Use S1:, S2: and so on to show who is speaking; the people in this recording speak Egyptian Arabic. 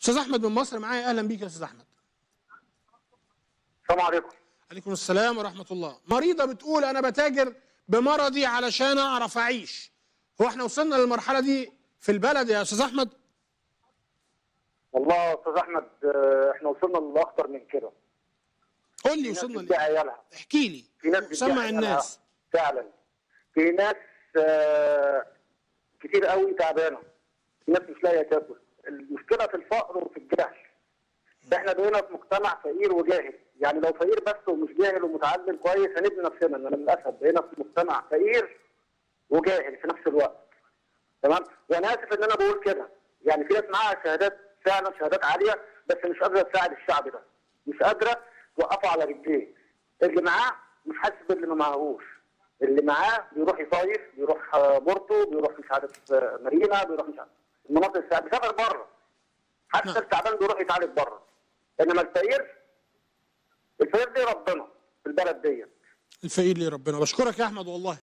S1: استاذ احمد من مصر معايا اهلا بيك يا استاذ احمد
S2: السلام عليكم
S1: عليكم السلام ورحمه الله مريضه بتقول انا بتاجر بمرضي علشان اعرف اعيش هو احنا وصلنا للمرحله دي في البلد يا استاذ احمد
S2: والله يا استاذ احمد آه، احنا وصلنا لاخطر من كده
S1: قول لي
S2: في ناس
S1: وصلنا
S2: بتبيع
S1: ليه
S2: عيالها
S1: احكي لي
S2: في ناس بتبيع
S1: سمع
S2: عيالها.
S1: الناس
S2: فعلا في ناس آه، كتير قوي تعبانه في ناس مش لاقيه تاكل المشكله في الفقر وفي الجهل احنا بقينا في مجتمع فقير وجاهل يعني لو فقير بس ومش جاهل ومتعلم كويس هنبني نفسنا انما للاسف بقينا في مجتمع فقير وجاهل في نفس الوقت تمام وانا اسف ان انا بقول كده يعني في ناس معاها شهادات فعلا شهادات عاليه بس مش قادره تساعد الشعب ده مش قادره توقفه على رجليه اللي معاه مش حاسس باللي ما معاهوش اللي معاه بيروح يصيف بيروح آه، بورتو بيروح مش عارف آه، مارينا بيروح مش عارف المناطق الساعة بيسافر بره حتى
S1: نعم.
S2: التعبان بيروح يتعالج بره انما الفقير الفقير دي ربنا في البلد ديت
S1: الفقير ليه ربنا بشكرك يا احمد والله